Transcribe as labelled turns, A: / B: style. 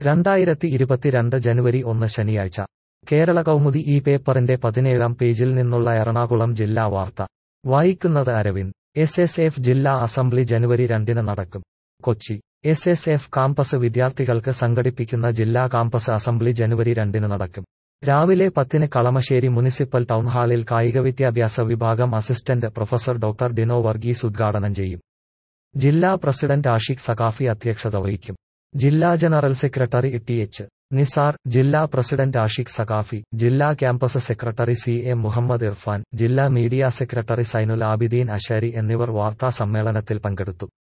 A: രണ്ടായിരത്തി ഇരുപത്തിരണ്ട് ജനുവരി ഒന്ന് ശനിയാഴ്ച കേരള കൗമുദി ഈ പേപ്പറിന്റെ പതിനേഴാം പേജിൽ നിന്നുള്ള എറണാകുളം ജില്ലാ വാർത്ത വായിക്കുന്നത് അരവിന്ദ് എസ് എസ് എഫ് ജില്ലാ അസംബ്ലി ജനുവരി രണ്ടിന് നടക്കും Kochi S S F campus വിദ്യാർത്ഥികൾക്ക് സംഘടിപ്പിക്കുന്ന ജില്ലാ കാമ്പസ് അസംബ്ലി ജനുവരി രണ്ടിന് നടക്കും രാവിലെ പത്തിന് കളമശ്ശേരി മുനിസിപ്പൽ ടൗൺഹാളിൽ കായികവിദ്യാഭ്യാസ വിഭാഗം assistant professor doctor Dino Varghese ഉദ്ഘാടനം ചെയ്യും ജില്ലാ പ്രസിഡന്റ് ആഷിഖ് സഖാഫി അധ്യക്ഷത വഹിക്കും ജില്ലാ general secretary T H Nisar ജില്ലാ പ്രസിഡന്റ് ആഷിഖ് സഖാഫി ജില്ലാ campus secretary C A Muhammad Irfan ജില്ലാ മീഡിയ സെക്രട്ടറി സൈനുൽ ആബിദീൻ അഷാരി എന്നിവർ വാർത്താ സമ്മേളനത്തിൽ പങ്കെടുത്തു